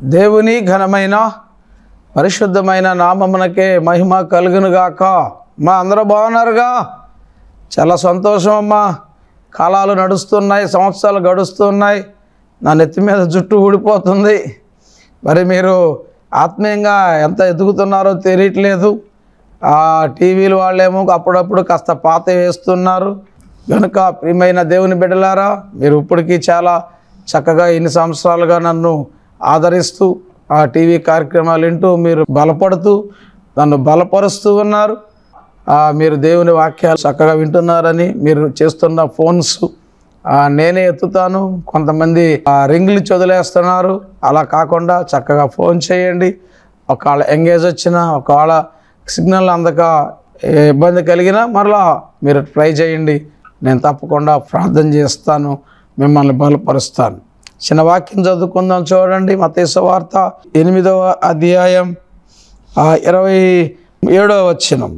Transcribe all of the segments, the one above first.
దేవుని ఘనమైన పరిశుద్ధమైన నామమునకే మహిమ కలుగునుగాక మా అందరూ బాగున్నారుగా చాలా సంతోషం అమ్మా కాలాలు నడుస్తున్నాయి సంవత్సరాలు గడుస్తున్నాయి నా నెత్తి మీద జుట్టు ఊడిపోతుంది మరి మీరు ఆత్మీయంగా ఎంత ఎదుగుతున్నారో తెలియట్లేదు ఆ టీవీలు వాళ్ళేమో అప్పుడప్పుడు కాస్త పాత వేస్తున్నారు కనుక ప్రియమైన దేవుని బిడ్డలారా మీరు ఇప్పటికీ చాలా చక్కగా ఇన్ని సంవత్సరాలుగా నన్ను ఆదరిస్తూ ఆ టీవీ కార్యక్రమాలు వింటూ మీరు బలపడుతూ నన్ను బలపరుస్తూ ఉన్నారు ఆ, మీరు దేవుని వాక్యాలు చక్కగా వింటున్నారని మీరు చేస్తున్న ఫోన్స్ ఆ, నేనే ఎత్తుతాను కొంతమంది ఆ, రింగులు చదిలేస్తున్నారు అలా కాకుండా చక్కగా ఫోన్ చేయండి ఒకవేళ ఎంగేజ్ వచ్చినా ఒకవేళ సిగ్నల్ అందక ఏ ఇబ్బంది కలిగినా మరలా మీరు ట్రై చేయండి నేను తప్పకుండా ప్రార్థన చేస్తాను మిమ్మల్ని బలపరుస్తాను చిన్న వాక్యం చదువుకుందాం చూడండి మతేస వార్త ఎనిమిదవ అధ్యాయం ఆ, ఇరవై ఏడవ వచ్చినం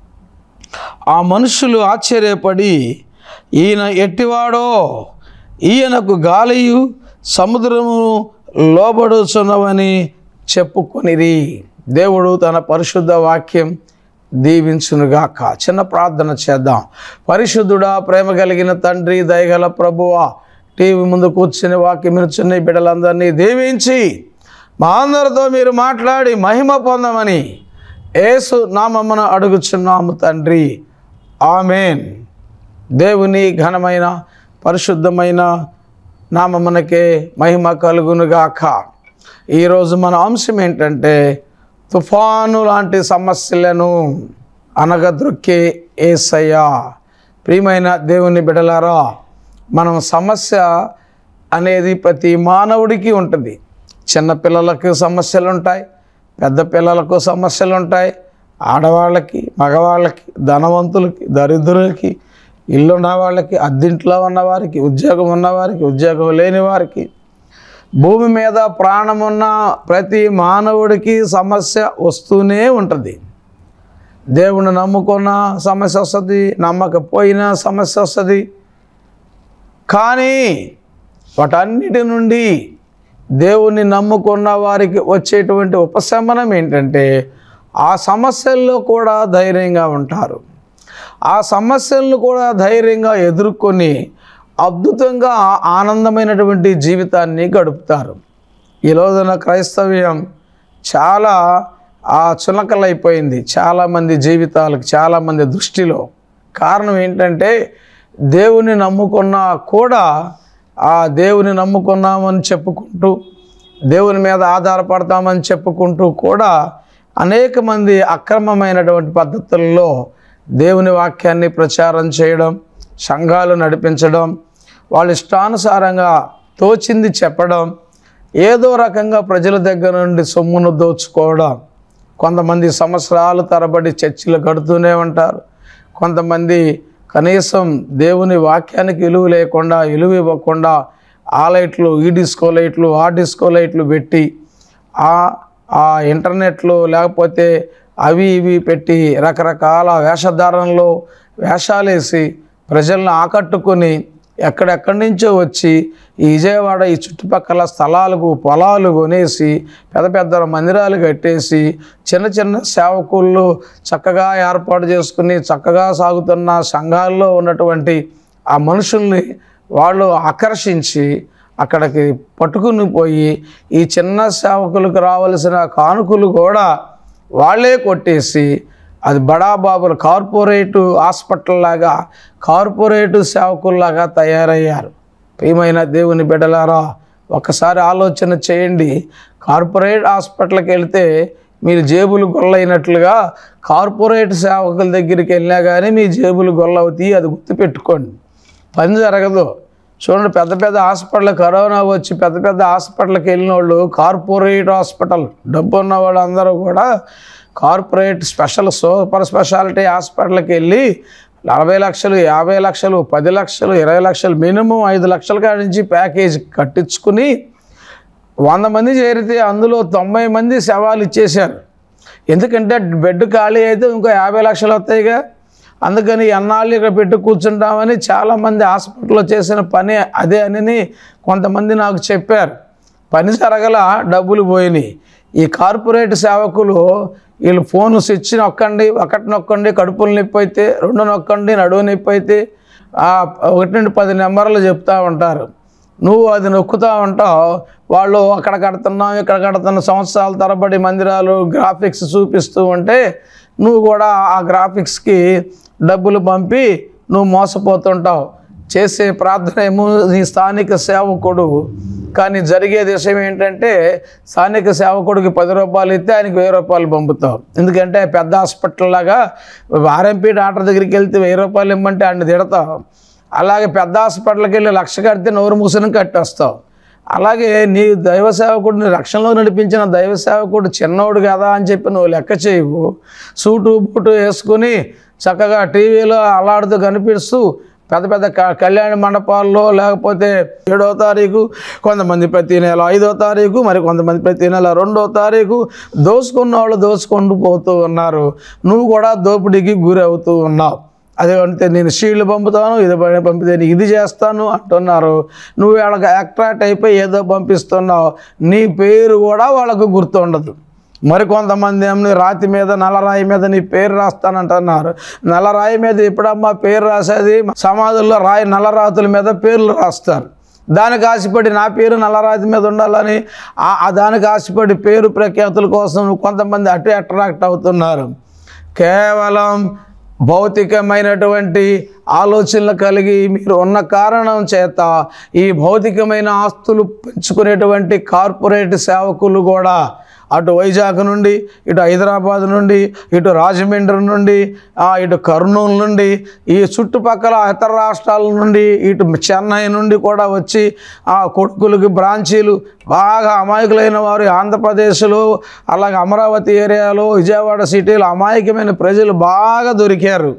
ఆ మనుషులు ఆశ్చర్యపడి ఈయన ఎట్టివాడో ఈయనకు గాలియు సముద్రము లోబడుచున్నవని చెప్పుకొనిరి దేవుడు తన పరిశుద్ధ వాక్యం దీవించునుగాక చిన్న ప్రార్థన చేద్దాం పరిశుద్ధుడా ప్రేమ కలిగిన తండ్రి దయగల ప్రభువా టీవీ ముందు కూర్చుని వాక్యం వినుచున్న ఈ బిడ్డలందరినీ దీవించి మా అందరితో మీరు మాట్లాడి మహిమ పొందమని యేసు నామమ్మను అడుగుచున్నాము తండ్రి ఆమెన్ దేవుని ఘనమైన పరిశుద్ధమైన నామమునకే మహిమ కలుగునుగాక ఈరోజు మన అంశం ఏంటంటే తుఫాను లాంటి సమస్యలను అనగద్రొక్కే ఏసయ్య ప్రియమైన దేవుని బిడలారా మనం సమస్య అనేది ప్రతి మానవుడికి ఉంటుంది చిన్న పిల్లలకు సమస్యలు ఉంటాయి పెద్ద పిల్లలకు సమస్యలు ఉంటాయి ఆడవాళ్ళకి మగవాళ్ళకి ధనవంతులకి దరిద్రులకి ఇల్లు ఉన్న వాళ్ళకి అద్దింట్లో ఉన్నవారికి ఉద్యోగం ఉన్నవారికి ఉద్యోగం లేని వారికి భూమి మీద ప్రాణం ఉన్న ప్రతి మానవుడికి సమస్య వస్తూనే ఉంటుంది దేవుణ్ణి నమ్ముకున్న సమస్య వస్తుంది నమ్మకపోయినా సమస్య వస్తుంది కానీ వాటన్నిటి నుండి దేవుణ్ణి నమ్ముకున్న వారికి వచ్చేటువంటి ఉపశమనం ఏంటంటే ఆ సమస్యల్లో కూడా ధైర్యంగా ఉంటారు ఆ సమస్యలను కూడా ధైర్యంగా ఎదుర్కొని అద్భుతంగా ఆనందమైనటువంటి జీవితాన్ని గడుపుతారు ఈ రోజున క్రైస్తవ్యం చాలా ఆ చులకలైపోయింది చాలామంది జీవితాలకు చాలామంది దృష్టిలో కారణం ఏంటంటే దేవుని నమ్ముకున్నా కూడా ఆ దేవుని నమ్ముకున్నామని చెప్పుకుంటూ దేవుని మీద ఆధారపడతామని చెప్పుకుంటూ కూడా అనేక మంది అక్రమమైనటువంటి పద్ధతుల్లో దేవుని వాక్యాన్ని ప్రచారం చేయడం సంఘాలు నడిపించడం వాళ్ళ ఇష్టానుసారంగా తోచింది చెప్పడం ఏదో రకంగా ప్రజల దగ్గర నుండి సొమ్మును దోచుకోవడం కొంతమంది సంవత్సరాలు తరబడి చర్చిలు కడుతూనే ఉంటారు కొంతమంది కనీసం దేవుని వాక్యానికి విలువ లేకుండా విలువ ఇవ్వకుండా ఆ లైట్లు ఈ డిస్కో లైట్లు ఆ డిస్కో లైట్లు పెట్టి ఆ ఆ ఇంటర్నెట్లో లేకపోతే అవి ఇవి పెట్టి రకరకాల వేషధారణలో వేషాలేసి ప్రజలను ఆకట్టుకొని ఎక్కడెక్కడి నుంచో వచ్చి ఈ విజయవాడ ఈ చుట్టుపక్కల స్థలాలకు పొలాలు కొనేసి పెద్ద పెద్ద మందిరాలు కట్టేసి చిన్న చిన్న సేవకుళ్ళు చక్కగా ఏర్పాటు చేసుకుని చక్కగా సాగుతున్న సంఘాల్లో ఉన్నటువంటి ఆ మనుషుల్ని వాళ్ళు ఆకర్షించి అక్కడికి పట్టుకుని పోయి ఈ చిన్న సేవకులకు రావలసిన కానుకలు కూడా వాళ్ళే కొట్టేసి అది బడాబాబులు కార్పొరేటు హాస్పిటల్ లాగా కార్పొరేటు సేవకుల్లాగా తయారయ్యారు ప్రియమైన దేవుని బిడ్డలారా ఒకసారి ఆలోచన చేయండి కార్పొరేట్ హాస్పిటల్కి వెళ్తే మీరు జేబులు గొల్లైనట్లుగా కార్పొరేట్ సేవకుల దగ్గరికి వెళ్ళినా కానీ మీ జేబులు గొల్లవుతాయి అది గుర్తుపెట్టుకోండి పని జరగదు చూడండి పెద్ద పెద్ద హాస్పిటల్ కరోనా వచ్చి పెద్ద పెద్ద హాస్పిటల్కి వెళ్ళిన వాళ్ళు కార్పొరేట్ హాస్పిటల్ డబ్బు ఉన్న వాళ్ళందరూ కూడా కార్పొరేట్ స్పెషల్ సూపర్ స్పెషాలిటీ హాస్పిటల్కి వెళ్ళి నలభై లక్షలు యాభై లక్షలు పది లక్షలు ఇరవై లక్షలు మినిమం ఐదు లక్షల కాడి నుంచి ప్యాకేజ్ కట్టించుకుని వంద మంది చేరితే అందులో తొంభై మంది శవాలు ఇచ్చేశారు ఎందుకంటే బెడ్ ఖాళీ అయితే ఇంకో యాభై లక్షలు వస్తాయిగా అందుకని ఎన్నాళ్ళు ఇక్కడ పెట్టి కూర్చుంటామని చాలామంది హాస్పిటల్లో చేసిన పని అదే అని కొంతమంది నాకు చెప్పారు పని జరగల డబ్బులు పోయినాయి ఈ కార్పొరేట్ సేవకులు వీళ్ళు ఫోన్ స్విచ్ నొక్కండి ఒకటి నొక్కండి కడుపులు నొప్పి అయితే రెండు నొక్కండి నడువు నొప్పి అయితే ఆ ఒకటి నుండి పది నెంబర్లు చెప్తా ఉంటారు నువ్వు అది నొక్కుతా ఉంటావు వాళ్ళు అక్కడ కడుతున్నాం ఇక్కడ కడుతున్నాం సంవత్సరాల తరబడి మందిరాలు గ్రాఫిక్స్ చూపిస్తూ ఉంటే నువ్వు కూడా ఆ గ్రాఫిక్స్కి డబ్బులు పంపి నువ్వు మోసపోతుంటావు చేసే ప్రార్థన ఏమో నీ స్థానిక సేవకుడు కానీ జరిగే విషయం ఏంటంటే స్థానిక సేవకుడికి పది రూపాయలు ఇస్తే ఆయనకి వెయ్యి రూపాయలు పంపుతావు ఎందుకంటే పెద్ద హాస్పిటల్ లాగా ఆర్ఎంపీ డాక్టర్ దగ్గరికి వెళ్తే వెయ్యి రూపాయలు ఇమ్మంటే ఆయన తిడతావు అలాగే పెద్ద హాస్పిటల్కి వెళ్ళి లక్ష కడితే నోరు మూసుని కట్టేస్తావు అలాగే నీ దైవ సేవకుడిని రక్షణలో నడిపించిన దైవ సేవకుడు చిన్నోడు కదా అని చెప్పి నువ్వు లెక్క చేయవు సూటు బూటు వేసుకుని చక్కగా టీవీలో అలాడుతూ కనిపిస్తూ పెద్ద పెద్ద క- కళ్యాణ మండపాల్లో లేకపోతే ఏడో తారీఖు కొంతమంది ప్రతి నెల ఐదో తారీఖు మరి కొంతమంది ప్రతి నెల రెండో తారీఖు దోసుకున్న వాళ్ళు దోసుకుంటూ పోతూ ఉన్నారు నువ్వు కూడా దోపిడీకి గురి అవుతూ ఉన్నావు అదే అంటే నేను షీల్డ్ పంపుతాను ఇది ప- పంపితే నీకు ఇది చేస్తాను అంటున్నారు నువ్వు వాళ్ళకి అట్రాక్ట్ అయిపోయి ఏదో పంపిస్తున్నావు నీ పేరు కూడా వాళ్ళకు గుర్తుండదు మరి కొంతమంది ఏమో రాతి మీద నల్లరాయి మీద నీ పేరు రాస్తానంటున్నారు నల్లరాయి మీద ఎప్పుడమ్మా పేరు రాసేది సమాధుల్లో రాయి నల్లరాతుల మీద పేర్లు రాస్తారు దానికి ఆశపడి నా పేరు నల్లరాతి మీద ఉండాలని ఆ ఆ దానికి ఆశపడి పేరు ప్రఖ్యాతుల కోసం కొంతమంది అటు అట్రాక్ట్ అవుతున్నారు కేవలం భౌతికమైనటువంటి ఆలోచనలు కలిగి మీరు ఉన్న కారణం చేత ఈ భౌతికమైన ఆస్తులు పెంచుకునేటువంటి కార్పొరేట్ సేవకులు కూడా అటు వైజాగ్ నుండి ఇటు హైదరాబాద్ నుండి ఇటు రాజమండ్రి నుండి ఆ, ఇటు కర్నూలు నుండి ఈ చుట్టుపక్కల ఇతర రాష్ట్రాల నుండి ఇటు చెన్నై నుండి కూడా వచ్చి ఆ కొడుకులకి బ్రాంచీలు బాగా అమాయకులైన వారు ఆంధ్రప్రదేశ్లో అలాగే అమరావతి ఏరియాలో విజయవాడ సిటీలో అమాయకమైన ప్రజలు బాగా దొరికారు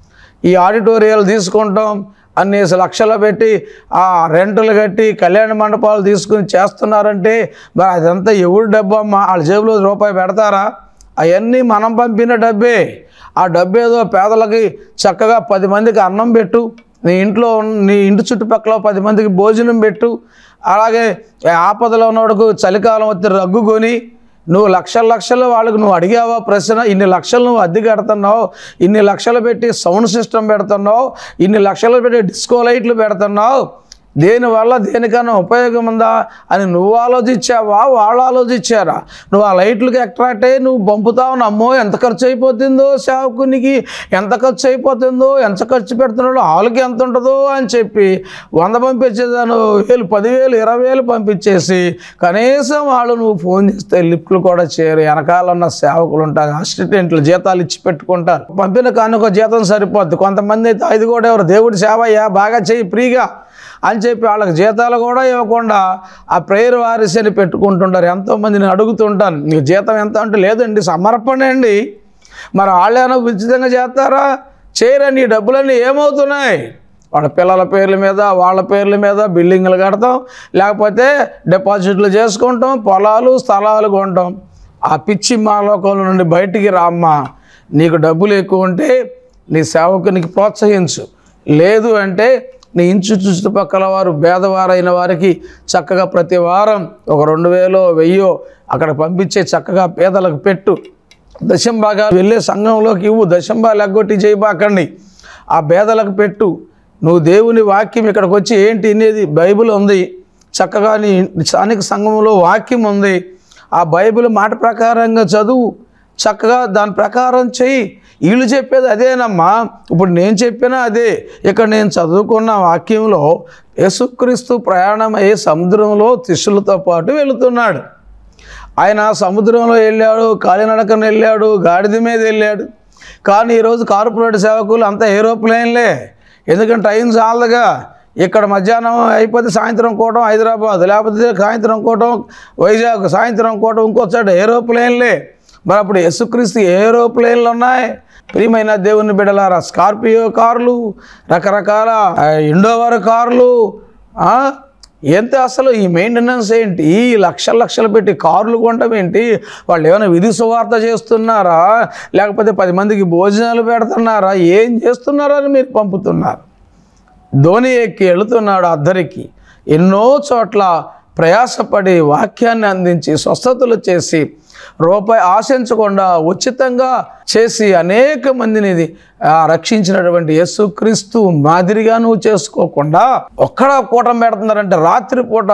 ఈ ఆడిటోరియాలు తీసుకుంటాం అన్నేసి లక్షలు పెట్టి ఆ రెంటులు కట్టి కళ్యాణ మండపాలు తీసుకుని చేస్తున్నారంటే మరి అదంతా ఎవరు డబ్బు అమ్మా వాళ్ళ జేబులో రూపాయి పెడతారా అవన్నీ మనం పంపిన డబ్బే ఆ డబ్బు ఏదో పేదలకి చక్కగా పది మందికి అన్నం పెట్టు నీ ఇంట్లో ఉన్న- నీ ఇంటి చుట్టుపక్కల పది మందికి భోజనం పెట్టు అలాగే ఆపదలో ఉన్నవాడుకు చలికాలం వచ్చి రగ్గు కొని నువ్వు లక్షల లక్షలు వాళ్ళకు నువ్వు అడిగావా ప్రశ్న ఇన్ని లక్షలు నువ్వు అద్దె కడుతున్నావు ఇన్ని లక్షలు పెట్టి సౌండ్ సిస్టమ్ పెడుతున్నావు ఇన్ని లక్షలు పెట్టి డిస్కో లైట్లు పెడుతున్నావు దేనివల్ల దేనికైనా ఉపయోగం ఉందా అని నువ్వు ఆలోచించావా వాళ్ళు ఆలోచించారా నువ్వు ఆ లైట్లకి అట్రాక్ట్ అయ్యి నువ్వు పంపుతావు నమ్మో ఎంత ఖర్చు అయిపోతుందో సేవకునికి ఎంత ఖర్చు అయిపోతుందో ఎంత ఖర్చు పెడుతున్నాడో వాళ్ళకి ఎంత ఉంటుందో అని చెప్పి వంద పంపించేదాను వేలు పదివేలు ఇరవై వేలు పంపించేసి కనీసం వాళ్ళు నువ్వు ఫోన్ చేస్తే లిఫ్ట్లు కూడా చేయరు వెనకాల ఉన్న సేవకులు ఉంటారు అసిస్టెంట్లు జీతాలు ఇచ్చి పెట్టుకుంటారు పంపిన కానుక జీతం సరిపోద్ది కొంతమంది అయితే అది కూడా ఎవరు దేవుడి సేవయ్యా బాగా చేయి ఫ్రీగా అని చెప్పి వాళ్ళకి జీతాలు కూడా ఇవ్వకుండా ఆ ప్రేయర్ వారిస్ అని పెట్టుకుంటుంటారు ఎంతోమంది నేను అడుగుతుంటాను నీకు జీతం ఎంత అంటే లేదండి సమర్పణ అండి మరి వాళ్ళేమో ఉచితంగా చేస్తారా చేయరా నీ డబ్బులన్నీ ఏమవుతున్నాయి వాళ్ళ పిల్లల పేర్ల మీద వాళ్ళ పేర్ల మీద బిల్డింగ్లు కడతాం లేకపోతే డిపాజిట్లు చేసుకుంటాం పొలాలు స్థలాలు కొంటాం ఆ పిచ్చి మాలోకం నుండి బయటికి రామ్మా నీకు డబ్బులు ఎక్కువ ఉంటే నీ సేవకునికి ప్రోత్సహించు లేదు అంటే నీ ఇంచు చుట్టుపక్కల వారు పేదవారైన వారికి చక్కగా ప్రతి వారం ఒక రెండు వేలో వెయ్యో అక్కడ పంపించే చక్కగా పేదలకు పెట్టు దశంబాగా వెళ్ళే సంఘంలోకి ఇవ్వు దశంబాలు ఎగ్గొట్టి చేయబాకండి ఆ పేదలకు పెట్టు నువ్వు దేవుని వాక్యం ఇక్కడికి వచ్చి ఏంటి అనేది బైబిల్ ఉంది చక్కగా నీ స్థానిక సంఘంలో వాక్యం ఉంది ఆ బైబిల్ మాట ప్రకారంగా చదువు చక్కగా దాని ప్రకారం చెయ్యి వీళ్ళు చెప్పేది అదేనమ్మా ఇప్పుడు నేను చెప్పినా అదే ఇక్కడ నేను చదువుకున్న వాక్యంలో యేసుక్రీస్తు ప్రయాణం అయ్యే సముద్రంలో శిష్యులతో పాటు వెళుతున్నాడు ఆయన సముద్రంలో వెళ్ళాడు కాలినడకన వెళ్ళాడు గాడిద మీద వెళ్ళాడు కానీ ఈరోజు కార్పొరేట్ సేవకులు అంతా ఏరోప్లేన్లే ఎందుకంటే టైం చాలదుగా ఇక్కడ మధ్యాహ్నం అయిపోతే సాయంత్రం కోవటం హైదరాబాద్ లేకపోతే సాయంత్రం కోవటం వైజాగ్ సాయంత్రం కోవటం ఇంకో చోట ఏరోప్లేన్లే మరి అప్పుడు యేసుక్రీస్తు ఏరోప్లేన్లు ఉన్నాయి ప్రియమైన దేవుని బిడలారా స్కార్పియో కార్లు రకరకాల ఆ, ఇండోవర్ కార్లు ఆ, ఎంత అసలు ఈ మెయింటెనెన్స్ ఏంటి ఈ లక్షల లక్షలు పెట్టి కార్లు కొనడం ఏంటి వాళ్ళు ఏమైనా విధి సువార్త చేస్తున్నారా లేకపోతే పది మందికి భోజనాలు పెడుతున్నారా ఏం చేస్తున్నారా అని మీరు పంపుతున్నారు ధోని ఎక్కి వెళుతున్నాడు అద్దరికి ఎన్నో చోట్ల ప్రయాసపడి వాక్యాన్ని అందించి స్వస్థతలు చేసి రూపాయి ఆశించకుండా ఉచితంగా చేసి అనేక మందిని ఇది, ఆ, రక్షించినటువంటి యేసుక్రీస్తు మాదిరిగా నువ్వు చేసుకోకుండా ఒక్కడ కూటం పెడుతున్నారంటే రాత్రిపూట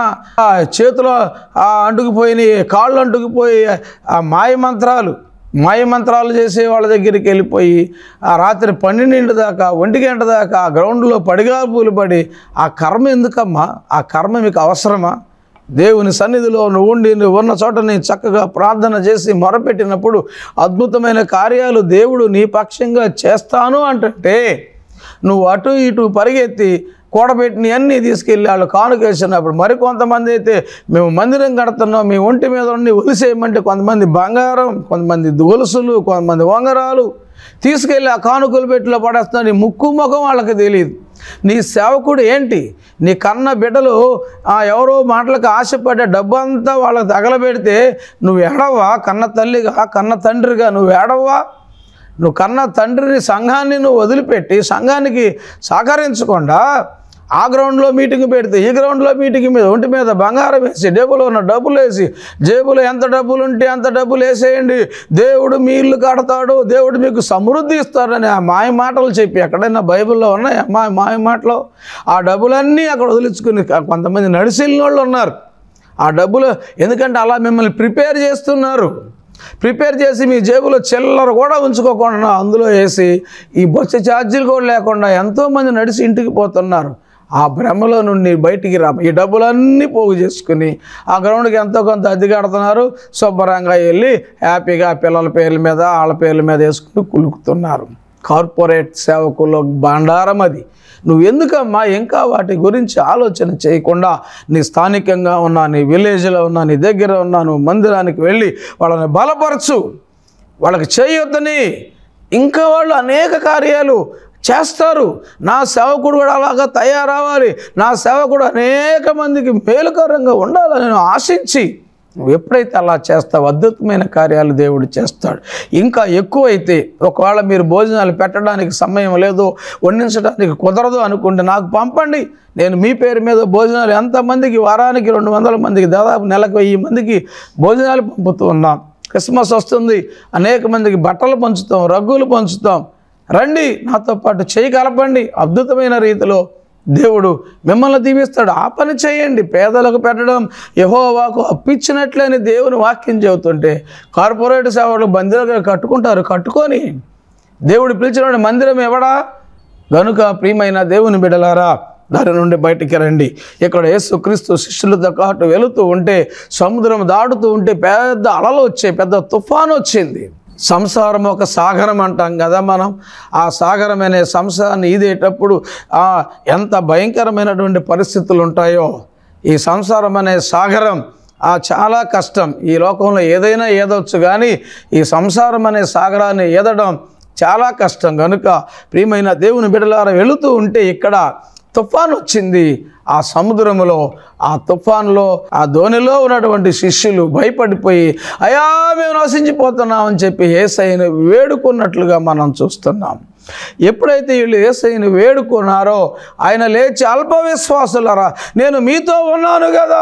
ఆ చేతిలో ఆ అంటుకుపోయినాయి కాళ్ళు అంటుకుపోయి ఆ మాయ మంత్రాలు మాయ మంత్రాలు చేసే వాళ్ళ దగ్గరికి వెళ్ళిపోయి ఆ రాత్రి పన్నెండింటి దాకా ఒంటి గంట దాకా ఆ గ్రౌండ్లో పడిగాపులు పడి ఆ కర్మ ఎందుకమ్మా ఆ కర్మ మీకు అవసరమా దేవుని సన్నిధిలో నువ్వు ఉండి నువ్వు ఉన్న చోట నీ చక్కగా ప్రార్థన చేసి మొరపెట్టినప్పుడు అద్భుతమైన కార్యాలు దేవుడు నీ పక్షంగా చేస్తాను అంటే నువ్వు అటు ఇటు పరిగెత్తి కూడబెట్టిన అన్నీ తీసుకెళ్ళి వాళ్ళు కానుకేసినప్పుడు మరికొంతమంది అయితే మేము మందిరం కడుతున్నాం మీ ఒంటి మీద ఉండి ఒలిసేయమంటే కొంతమంది బంగారం కొంతమంది గొలుసులు కొంతమంది ఉంగరాలు తీసుకెళ్ళి ఆ కానుకలు పెట్టిలో పడేస్తున్నారు నీ ముక్కు ముఖం వాళ్ళకి తెలియదు నీ సేవకుడు ఏంటి నీ కన్న బిడ్డలు ఆ ఎవరో మాటలకు ఆశపడే డబ్బంతా వాళ్ళకి తగలబెడితే నువ్వు ఏడవా కన్న తల్లిగా కన్న తండ్రిగా నువ్వు ఏడవా నువ్వు కన్న తండ్రిని సంఘాన్ని నువ్వు వదిలిపెట్టి సంఘానికి సహకరించకుండా ఆ గ్రౌండ్లో మీటింగ్ పెడితే ఈ గ్రౌండ్లో మీటింగ్ మీద ఒంటి మీద బంగారం వేసి డబ్బులో ఉన్న డబ్బులు వేసి జేబులో ఎంత డబ్బులు ఉంటే అంత డబ్బులు వేసేయండి దేవుడు మీ ఇల్లు కడతాడు దేవుడు మీకు సమృద్ధి ఇస్తాడని ఆ మాయ మాటలు చెప్పి ఎక్కడైనా బైబిల్లో ఉన్నాయి మా మాయ మాటలు ఆ డబ్బులన్నీ అక్కడ వదిలించుకుని కొంతమంది నడిచిన వాళ్ళు ఉన్నారు ఆ డబ్బులు ఎందుకంటే అలా మిమ్మల్ని ప్రిపేర్ చేస్తున్నారు ప్రిపేర్ చేసి మీ జేబులో చిల్లర కూడా ఉంచుకోకుండా అందులో వేసి ఈ బస్సు ఛార్జీలు కూడా లేకుండా ఎంతోమంది నడిచి ఇంటికి పోతున్నారు ఆ భ్రమలో నుండి బయటికి రా ఈ డబ్బులన్నీ పోగు చేసుకుని ఆ గ్రౌండ్కి ఎంతో కొంత అద్దె కడుతున్నారు శుభ్రంగా వెళ్ళి హ్యాపీగా పిల్లల పేర్ల మీద వాళ్ళ పేర్ల మీద వేసుకుని కులుకుతున్నారు కార్పొరేట్ సేవకుల బండారం అది నువ్వు ఎందుకమ్మా ఇంకా వాటి గురించి ఆలోచన చేయకుండా నీ స్థానికంగా ఉన్న నీ విలేజ్లో ఉన్న నీ దగ్గర ఉన్న నువ్వు మందిరానికి వెళ్ళి వాళ్ళని బలపరచు వాళ్ళకి చేయొద్దని ఇంకా వాళ్ళు అనేక కార్యాలు చేస్తారు నా సేవకుడు కూడా అలాగా తయారవ్వాలి నా సేవకుడు అనేక మందికి మేలుకరంగా ఉండాలని నేను ఆశించి నువ్వు ఎప్పుడైతే అలా చేస్తావు అద్భుతమైన కార్యాలు దేవుడు చేస్తాడు ఇంకా ఎక్కువైతే ఒకవేళ మీరు భోజనాలు పెట్టడానికి సమయం లేదు వండించడానికి కుదరదు అనుకుంటే నాకు పంపండి నేను మీ పేరు మీద భోజనాలు ఎంతమందికి వారానికి రెండు వందల మందికి దాదాపు నెలకు వెయ్యి మందికి భోజనాలు పంపుతూ ఉన్నాం క్రిస్మస్ వస్తుంది అనేక మందికి బట్టలు పంచుతాం రగ్గులు పంచుతాం రండి నాతో పాటు చేయి కలపండి అద్భుతమైన రీతిలో దేవుడు మిమ్మల్ని దీవిస్తాడు ఆ పని చేయండి పేదలకు పెట్టడం యహోవాకు అప్పించినట్లని దేవుని వాక్యం చెబుతుంటే కార్పొరేట్ సేవలు మందిరాలు కట్టుకుంటారు కట్టుకొని దేవుడు పిలిచిన మందిరం ఎవడా గనుక ప్రియమైన దేవుని బిడలారా దాని నుండి బయటికి రండి ఇక్కడ యేసుక్రీస్తు శిష్యులతో పాటు వెళుతూ ఉంటే సముద్రం దాటుతూ ఉంటే పెద్ద అలలు వచ్చాయి పెద్ద తుఫాను వచ్చింది సంసారం ఒక సాగరం అంటాం కదా మనం ఆ సాగరం అనే సంసారాన్ని ఈదేటప్పుడు ఆ ఎంత భయంకరమైనటువంటి పరిస్థితులు ఉంటాయో ఈ సంసారం అనే సాగరం ఆ చాలా కష్టం ఈ లోకంలో ఏదైనా ఏదవచ్చు కానీ ఈ సంసారం అనే సాగరాన్ని ఈదడం చాలా కష్టం కనుక ప్రియమైన దేవుని బిడలార వెళుతూ ఉంటే ఇక్కడ తుఫాన్ వచ్చింది ఆ సముద్రములో ఆ తుఫాన్లో ఆ ధోనిలో ఉన్నటువంటి శిష్యులు భయపడిపోయి అయా మేము నశించిపోతున్నామని చెప్పి ఏసైని వేడుకున్నట్లుగా మనం చూస్తున్నాం ఎప్పుడైతే వీళ్ళు ఏసైని వేడుకున్నారో ఆయన లేచి అల్ప విశ్వాసులరా నేను మీతో ఉన్నాను కదా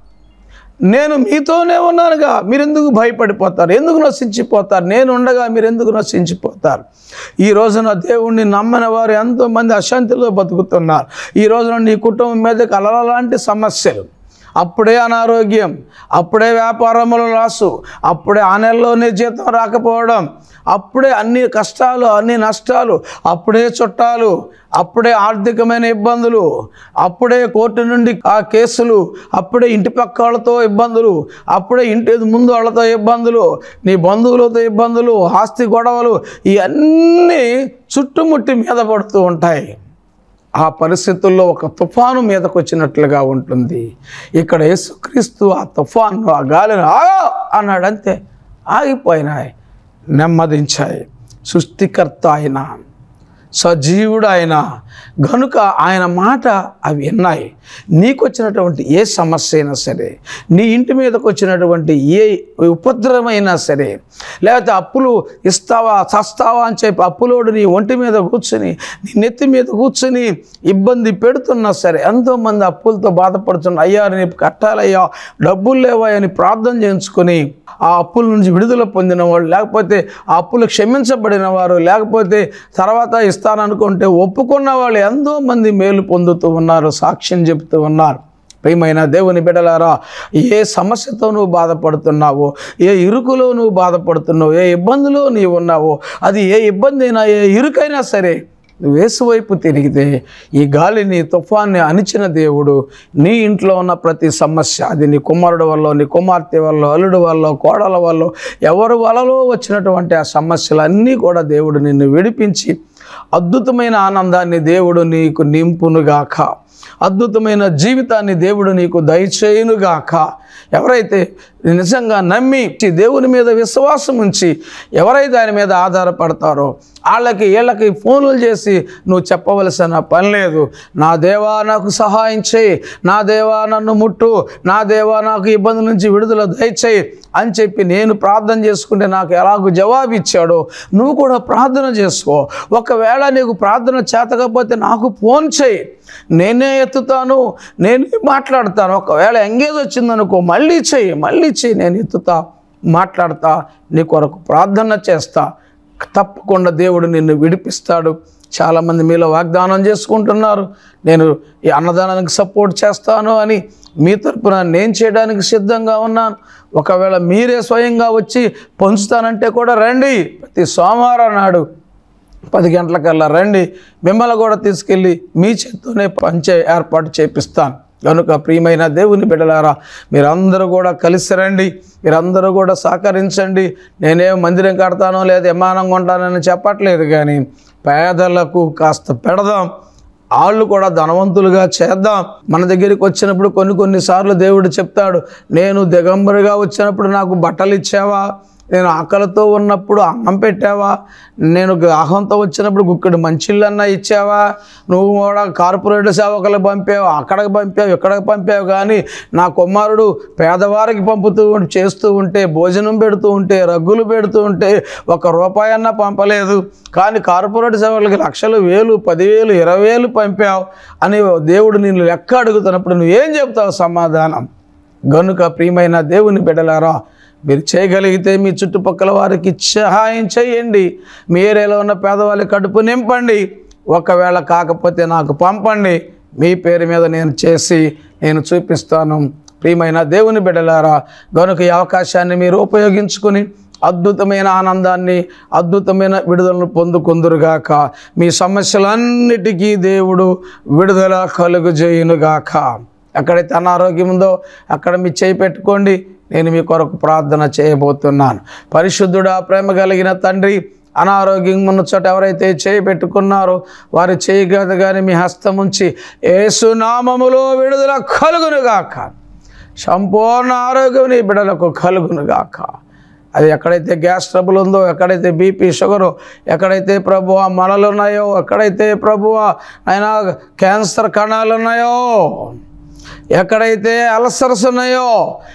నేను మీతోనే ఉన్నానుగా మీరెందుకు భయపడిపోతారు ఎందుకు నశించిపోతారు నేను ఉండగా మీరు ఎందుకు నశించిపోతారు ఈ రోజున దేవుణ్ణి నమ్మని వారు ఎంతోమంది అశాంతిలో బతుకుతున్నారు ఈ రోజున నీ కుటుంబం మీద కలల లాంటి సమస్యలు అప్పుడే అనారోగ్యం అప్పుడే వ్యాపారముల లాసు అప్పుడే ఆ నెలలోనే జీతం రాకపోవడం అప్పుడే అన్ని కష్టాలు అన్ని నష్టాలు అప్పుడే చుట్టాలు అప్పుడే ఆర్థికమైన ఇబ్బందులు అప్పుడే కోర్టు నుండి ఆ కేసులు అప్పుడే ఇంటి పక్క వాళ్ళతో ఇబ్బందులు అప్పుడే ఇంటి ముందు వాళ్ళతో ఇబ్బందులు నీ బంధువులతో ఇబ్బందులు ఆస్తి గొడవలు ఇవన్నీ చుట్టుముట్టి మీద పడుతూ ఉంటాయి ఆ పరిస్థితుల్లో ఒక తుఫాను మీదకు వచ్చినట్లుగా ఉంటుంది ఇక్కడ యేసుక్రీస్తు ఆ తుఫాను ఆ గాలిని ఆగా అన్నాడు అంతే ఆగిపోయినాయి నెమ్మదించాయి సృష్టికర్త ఆయన సజీవుడు ఆయన గనుక ఆయన మాట అవి విన్నాయి నీకు వచ్చినటువంటి ఏ సమస్య అయినా సరే నీ ఇంటి మీదకి వచ్చినటువంటి ఏ ఉపద్రవమైనా సరే లేకపోతే అప్పులు ఇస్తావా చస్తావా అని చెప్పి అప్పులోడు నీ ఒంటి మీద కూర్చుని నీ నెత్తి మీద కూర్చుని ఇబ్బంది పెడుతున్నా సరే ఎంతోమంది అప్పులతో బాధపడుతున్న అయ్యా రేపు కట్టాలయ్యా డబ్బులు లేవా అని ప్రార్థన చేయించుకొని ఆ అప్పుల నుంచి విడుదల పొందిన వాళ్ళు లేకపోతే ఆ అప్పులు క్షమించబడిన వారు లేకపోతే తర్వాత ఇస్తాననుకుంటే ఒప్పుకున్న వాళ్ళు ఎంతో మంది మేలు పొందుతూ ఉన్నారు సాక్ష్యం చెబుతూ ఉన్నారు ప్రియమైన దేవుని బిడ్డలారా ఏ సమస్యతో నువ్వు బాధపడుతున్నావో ఏ ఇరుకులో నువ్వు బాధపడుతున్నావు ఏ ఇబ్బందిలో నీవు ఉన్నావో అది ఏ ఇబ్బంది అయినా ఏ ఇరుకైనా సరే నువ్వు వేసువైపు తిరిగితే ఈ గాలిని తుఫాన్ని అణిచిన దేవుడు నీ ఇంట్లో ఉన్న ప్రతి సమస్య అది నీ కుమారుడు వల్ల నీ కుమార్తె వల్ల అల్లుడు వల్ల కోడల వల్ల ఎవరి వలలో వచ్చినటువంటి ఆ సమస్యలన్నీ కూడా దేవుడు నిన్ను విడిపించి అద్భుతమైన ఆనందాన్ని దేవుడు నీకు నింపునుగాక అద్భుతమైన జీవితాన్ని దేవుడు నీకు దయచేయునుగాక ఎవరైతే నిజంగా నమ్మి దేవుని మీద విశ్వాసం ఉంచి ఎవరైతే ఆయన మీద ఆధారపడతారో వాళ్ళకి వీళ్ళకి ఫోన్లు చేసి నువ్వు చెప్పవలసిన పని లేదు నా దేవా నాకు సహాయం చేయి నా దేవా నన్ను ముట్టు నా దేవా నాకు ఇబ్బంది నుంచి విడుదల దయచేయి అని చెప్పి నేను ప్రార్థన చేసుకుంటే నాకు ఎలాగో జవాబు ఇచ్చాడో నువ్వు కూడా ప్రార్థన చేసుకో ఒకవేళ నీకు ప్రార్థన చేతకపోతే నాకు ఫోన్ చేయి నేనే ఎత్తుతాను నేనే మాట్లాడతాను ఒకవేళ ఎంగేజ్ వచ్చిందనుకో మళ్ళీ చెయ్యి మళ్ళీ చెయ్యి నేను ఎత్తుతా మాట్లాడతా నీ కొరకు ప్రార్థన చేస్తా తప్పకుండా దేవుడు నిన్ను విడిపిస్తాడు చాలామంది మీలో వాగ్దానం చేసుకుంటున్నారు నేను ఈ అన్నదానానికి సపోర్ట్ చేస్తాను అని మీ తరపున నేను చేయడానికి సిద్ధంగా ఉన్నాను ఒకవేళ మీరే స్వయంగా వచ్చి పంచుతానంటే కూడా రండి ప్రతి సోమవారం నాడు పది గంటలకల్లా రండి మిమ్మల్ని కూడా తీసుకెళ్ళి మీ చేత్తోనే పంచే ఏర్పాటు చేపిస్తాను కనుక ప్రియమైన దేవుని బిడ్డలారా మీరందరూ కూడా కలిసి రండి మీరందరూ కూడా సహకరించండి నేనే మందిరం కడతానో లేదా విమానం కొంటానని చెప్పట్లేదు కానీ పేదలకు కాస్త పెడదాం వాళ్ళు కూడా ధనవంతులుగా చేద్దాం మన దగ్గరికి వచ్చినప్పుడు కొన్ని కొన్నిసార్లు దేవుడు చెప్తాడు నేను దిగంబరిగా వచ్చినప్పుడు నాకు బట్టలు ఇచ్చావా నేను ఆకలితో ఉన్నప్పుడు అన్నం పెట్టావా నేను దాహంతో వచ్చినప్పుడు గుక్కడి మంచిళ్ళన్నా ఇచ్చావా నువ్వు కూడా కార్పొరేట్ సేవకులు పంపావు అక్కడికి పంపావు ఇక్కడికి పంపావు కానీ నా కుమారుడు పేదవారికి పంపుతూ ఉంటే చేస్తూ ఉంటే భోజనం పెడుతూ ఉంటే రగ్గులు పెడుతూ ఉంటే ఒక రూపాయన్నా పంపలేదు కానీ కార్పొరేట్ సేవలకి లక్షలు వేలు పదివేలు ఇరవై వేలు పంపావు అని దేవుడు నిన్ను లెక్క అడుగుతున్నప్పుడు నువ్వేం చెప్తావు సమాధానం గనుక ప్రియమైన దేవుని బిడ్డలారా మీరు చేయగలిగితే మీ చుట్టుపక్కల వారికి సహాయం చేయండి మీ ఏరియాలో ఉన్న పేదవాళ్ళ కడుపు నింపండి ఒకవేళ కాకపోతే నాకు పంపండి మీ పేరు మీద నేను చేసి నేను చూపిస్తాను ప్రియమైన దేవుని బిడ్డలారా గనుక ఈ అవకాశాన్ని మీరు ఉపయోగించుకుని అద్భుతమైన ఆనందాన్ని అద్భుతమైన విడుదలను పొందుకుందురుగాక మీ సమస్యలన్నిటికీ దేవుడు విడుదల కలుగుజేయునుగాక ఎక్కడైతే అనారోగ్యం ఉందో అక్కడ మీ చేయి పెట్టుకోండి నేను మీ కొరకు ప్రార్థన చేయబోతున్నాను పరిశుద్ధుడా ప్రేమ కలిగిన తండ్రి అనారోగ్యం ఉన్న చోట ఎవరైతే చేయి పెట్టుకున్నారో వారి చేయగలదు కానీ మీ హస్తం ఉంచి ఏసునామములో విడుదల కలుగునుగాక సంపూర్ణ ఆరోగ్యం నీ బిడ్డలకు కలుగునుగాక అది ఎక్కడైతే గ్యాస్ ట్రబుల్ ఉందో ఎక్కడైతే బీపీ షుగరు ఎక్కడైతే ప్రభువ మనలు ఉన్నాయో ఎక్కడైతే ప్రభువ అయినా క్యాన్సర్ కణాలు ఉన్నాయో ఎక్కడైతే అల్సర్స్ ఉన్నాయో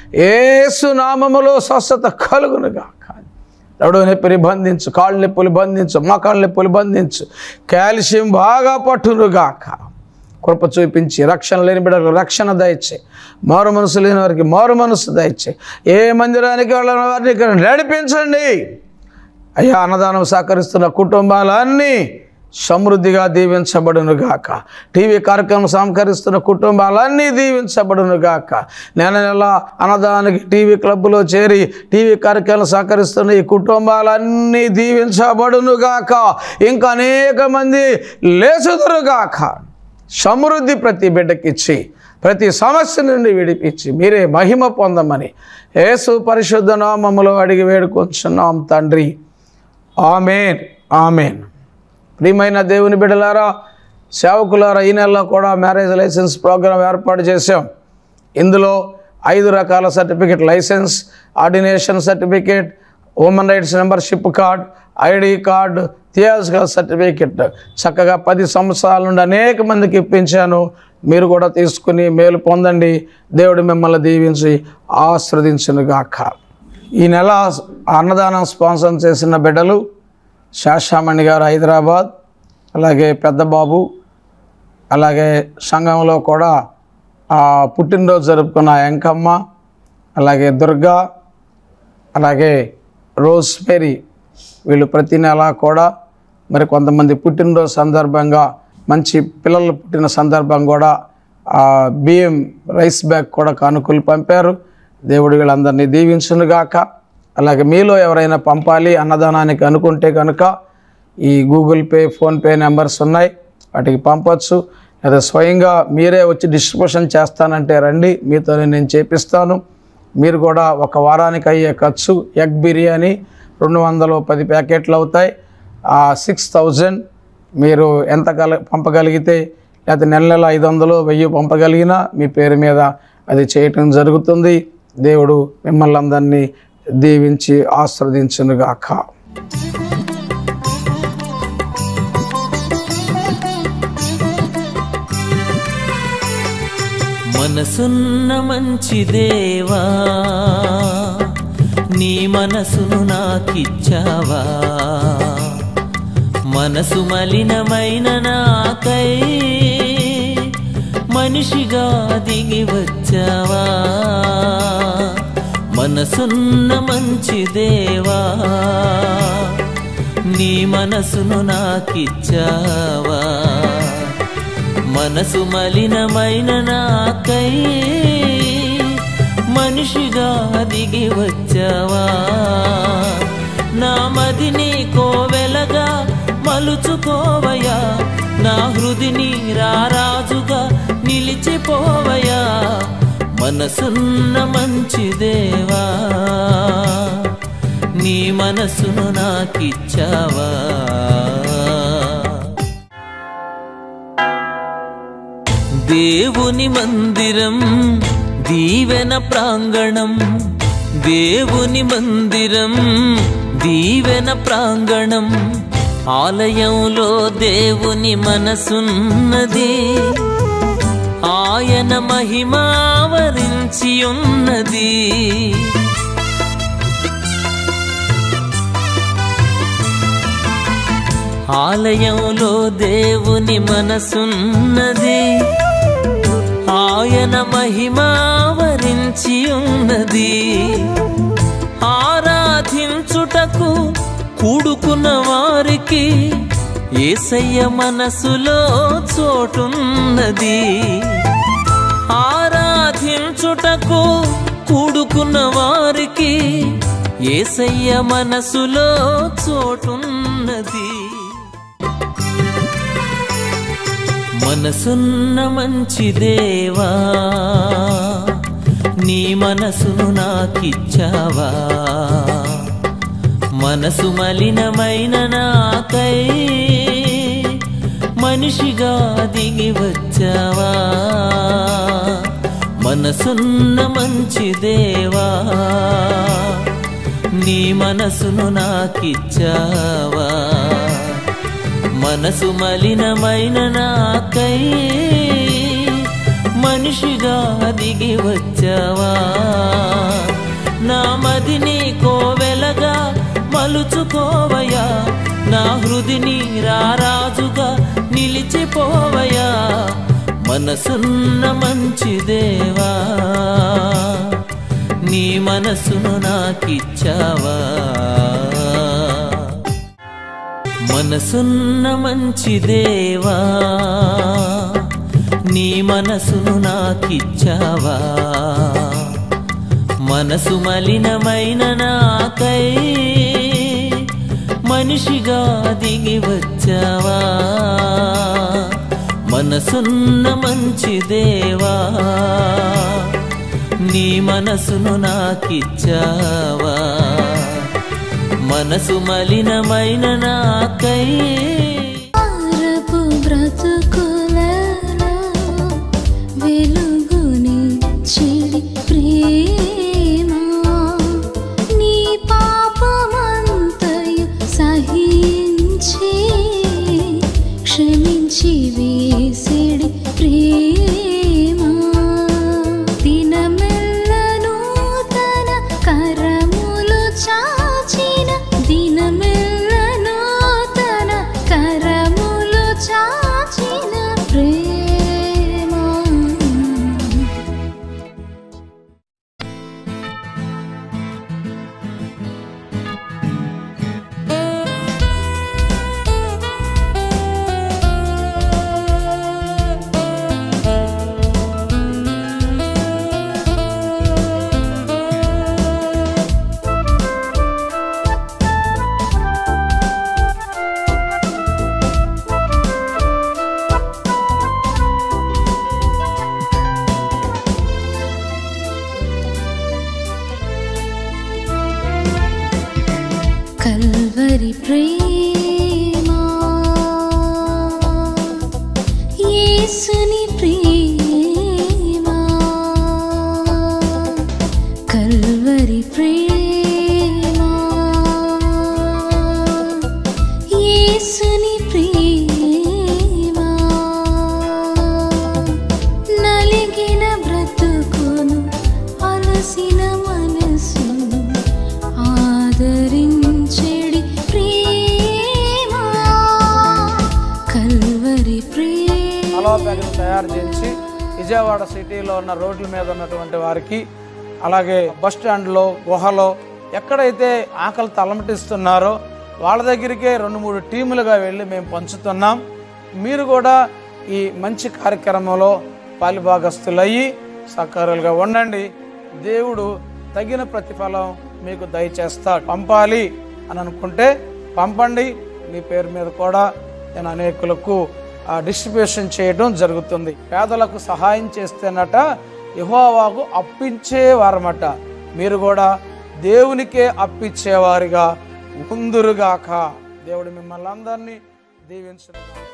ఏసు నామములో స్వస్థత కలుగునుగాక నడువు నొప్పిని బంధించు కాళ్ళు నొప్పులు బంధించు మకాళ్ళ నొప్పులు బంధించు కాల్షియం బాగా పట్టునుగాక కృప చూపించి రక్షణ లేని బిడ్డలకు రక్షణ దయచే మారు మనసు లేని వారికి మారు మనసు దయచే ఏ మందిరానికి వెళ్ళిన వారిని ఇక్కడ నడిపించండి అయ్యా అన్నదానం సహకరిస్తున్న కుటుంబాలన్నీ సమృద్ధిగా దీవించబడునుగాక టీవీ కార్యక్రమం సహకరిస్తున్న కుటుంబాలన్నీ దీవించబడునుగాక నెల నెల అన్నదానానికి టీవీ క్లబ్లో చేరి టీవీ కార్యక్రమం సహకరిస్తున్న ఈ కుటుంబాలన్నీ దీవించబడునుగాక ఇంకా అనేక మంది లేచుదురుగాక సమృద్ధి ప్రతి బిడ్డకిచ్చి ప్రతి సమస్య నుండి విడిపించి మీరే మహిమ పొందమని యేసు పరిశుద్ధ నామములో అడిగి వేడుకొంచున్నాం తండ్రి ఆమెన్ ఆమెన్ ప్రియమైన దేవుని బిడ్డలారా సేవకులారా ఈ నెలలో కూడా మ్యారేజ్ లైసెన్స్ ప్రోగ్రాం ఏర్పాటు చేశాం ఇందులో ఐదు రకాల certificate licence ordination certificate women rights membership card ID card theological certificate చక్కగా పది సంవత్సరాల నుండి అనేక మందికి ఇప్పించాను మీరు కూడా తీసుకుని మేలు పొందండి దేవుడు మిమ్మల్ని దీవించి ఆశ్రదించునుగాక ఈ నెల అన్నదానం స్పాన్సర్ చేసిన బిడ్డలు శాషామణి గారు హైదరాబాద్ అలాగే పెద్దబాబు అలాగే సంఘంలో కూడా ఆ, పుట్టినరోజు జరుపుకున్న ఎంకమ్మ అలాగే దుర్గా అలాగే రోజ్ మేరీ వీళ్ళు ప్రతి నెల కూడా మరి కొంతమంది పుట్టినరోజు సందర్భంగా మంచి పిల్లలు పుట్టిన సందర్భం కూడా ఆ, బియ్యం రైస్ బ్యాగ్ కూడా కానుకలు పంపారు దేవుడు వీళ్ళందరినీ దీవించునుగాక అలాగే మీలో ఎవరైనా పంపాలి అన్నదానానికి అనుకుంటే కనుక ఈ గూగుల్ పే ఫోన్పే నెంబర్స్ ఉన్నాయి వాటికి పంపొచ్చు లేదా స్వయంగా మీరే వచ్చి డిస్ట్రిబ్యూషన్ చేస్తానంటే రండి మీతోనే నేను చేపిస్తాను మీరు కూడా ఒక వారానికి అయ్యే ఖర్చు ఎగ్ బిర్యానీ రెండు వందలు పది ప్యాకెట్లు అవుతాయి సిక్స్ థౌజండ్ మీరు ఎంత కల పంపగలిగితే లేకపోతే నెల నెల ఐదు వందలు వెయ్యి పంపగలిగినా మీ పేరు మీద అది చేయటం జరుగుతుంది దేవుడు మిమ్మల్ని అందరినీ దీవించి ఆస్వాదించునుగాక మనసున్న మంచి దేవా నీ మనసును నాకిచ్చావా మనసు మలినమైన నాకై మనిషిగా దిగి వచ్చావా మనసున్న మంచి దేవా నీ మనసును నాకిచ్చావా మనసు మలినమైన నాకై మనిషిగా దిగి వచ్చావా నా మదిని కోవెలగా మలుచుకోవయా నా హృదిని రారాజుగా నిలిచిపోవయా మనసున్న మంచి దేవా నీ మనసును నాకిచ్చావా దేవుని మందిరం దీవెన ప్రాంగణం దేవుని మందిరం దీవెన ప్రాంగణం ఆలయంలో దేవుని మనసున్నది ఆయన మహిమావరించి ఉన్నది ఆలయంలో దేవుని మనసున్నది ఆయన మహిమావరించి ఉన్నది ఆరాధించుటకు కూడుకున్న వారికి ఏసయ్య మనసులో చోటున్నది ఆరాధించుటకు కూడుకున్న వారికి ఏసయ్య మనసులో చోటున్నది మనసున్న మంచి దేవా నీ మనసును నాకిచ్చావా మనసు మలినమైన నాకై మనిషిగా దిగి వచ్చావా మనసున్న మంచి దేవా నీ మనసును నాకిచ్చావా మనసు మలినమైన నాకై మనిషిగా దిగి వచ్చావా నా మదిని కోవెలగా మలుచుకోవయా నా హృదిని రారాజుగా నిలిచిపోవయా మనసున్న మంచి దేవా నీ మనసును నాకిచ్చావా మనసున్న మంచి దేవా నీ మనసును నాకిచ్చావా మనసు మలినమైన నాకై మనిషిగా దిగి వచ్చావా మనసున్న మంచి దేవా నీ మనసును నాకిచ్చావా మనసు మలినమైన నాకై ఆరపు బ్రతుకులలో వెలుగుని చెడి ప్రేమ నీ పాపం పలావ్ ప్యాకెట్ తయారు చేయించి విజయవాడ సిటీలో ఉన్న రోడ్ల మీద ఉన్నటువంటి వారికి అలాగే బస్ స్టాండ్లో గుహలో ఎక్కడైతే ఆకలి తలమటిస్తున్నారో వాళ్ళ దగ్గరికే రెండు మూడు టీములుగా వెళ్ళి మేము పంచుతున్నాం మీరు కూడా ఈ మంచి కార్యక్రమంలో పాలిభాగస్తులయ్యి సహకారులుగా ఉండండి దేవుడు తగిన ప్రతిఫలం మీకు దయచేస్తాడు పంపాలి అని అనుకుంటే పంపండి మీ పేరు మీద కూడా నేను అనేకులకు డిస్ట్రిబ్యూషన్ చేయడం జరుగుతుంది పేదలకు సహాయం చేస్తేనట యహోవాకు అప్పించేవారమట మీరు కూడా దేవునికే అప్పించేవారిగా ఉందురుగాక దేవుడు మిమ్మల్ని అందరినీ దీవించును